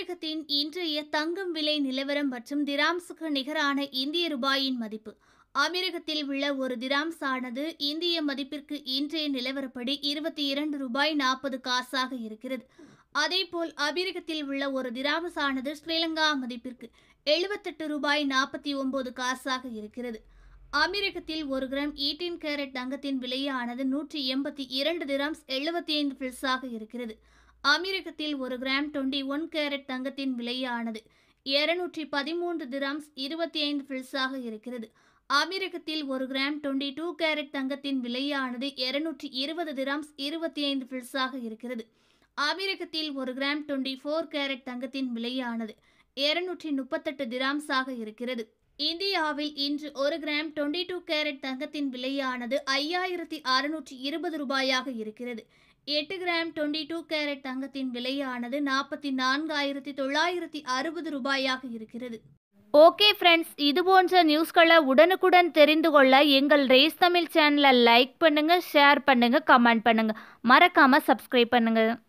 அமெரிக்கத்தின் இன்றைய தங்கம் விலை நிலவரம் மற்றும் திராம்ஸுக்கு நிகரான இந்திய ரூபாயின் மதிப்பு அமெரிக்கத்தில் உள்ள ஒரு திராம்ஸ் ஆனது இந்திய மதிப்பிற்கு இன்றைய நிலவரப்படி இருபத்தி இரண்டு ரூபாய் நாற்பது காசாக இருக்கிறது அதேபோல் அமெரிக்கத்தில் உள்ள ஒரு திராம்ஸ் ஆனது ஸ்ரீலங்கா மதிப்பிற்கு எழுபத்தெட்டு ரூபாய் நாற்பத்தி ஒன்பது காசாக இருக்கிறது அமெரிக்கத்தில் ஒரு கிராம் ஈட்டின் கேரட் தங்கத்தின் விலையானது நூற்றி எண்பத்தி இரண்டு திராம்ஸ் எழுபத்தி ஐந்து பில்ஸாக இருக்கிறது அமெரிக்கத்தில் ஒரு கிராம் டுவெண்ட்டி ஒன் கேரட் தங்கத்தின் விலையானது இருநூற்றி பதிமூன்று திராம்ஸ் இருபத்தி ஐந்து பில்ஸாக இருக்கிறது அமெரிக்கத்தில் ஒரு கிராம் டுவெண்ட்டி டூ கேரட் தங்கத்தின் விலையானது இருநூற்றி இருபது திராம்ஸ் இருபத்தி ஐந்து பில்ஸாக இருக்கிறது அமெரிக்கத்தில் ஒரு கிராம் டுவெண்ட்டி ஃபோர் கேரட் தங்கத்தின் விலையானது இருநூற்றி முப்பத்தெட்டு திராம்ஸாக இருக்கிறது இந்தியாவில் இன்று ஒரு கிராம் டுவெண்ட்டி டூ கேரட் தங்கத்தின் விலையானது ஐயாயிரத்தி அறுநூற்றி இருபது ரூபாயாக இருக்கிறது எட்டு கிராம் டுவெண்ட்டி டூ கேரட் தங்கத்தின் விலையானது நாற்பத்தி நான்காயிரத்தி தொள்ளாயிரத்தி அறுபது ரூபாயாக இருக்கிறது ஓகே ஃப்ரெண்ட்ஸ் இது போன்ற நியூஸ்களை உடனுக்குடன் தெரிந்து கொள்ள எங்கள் ரேஸ் தமிழ் சேனலை லைக் பண்ணுங்கள் ஷேர் பண்ணுங்கள் கமெண்ட் பண்ணுங்கள் மறக்காமல் சப்ஸ்கிரைப் பண்ணுங்கள்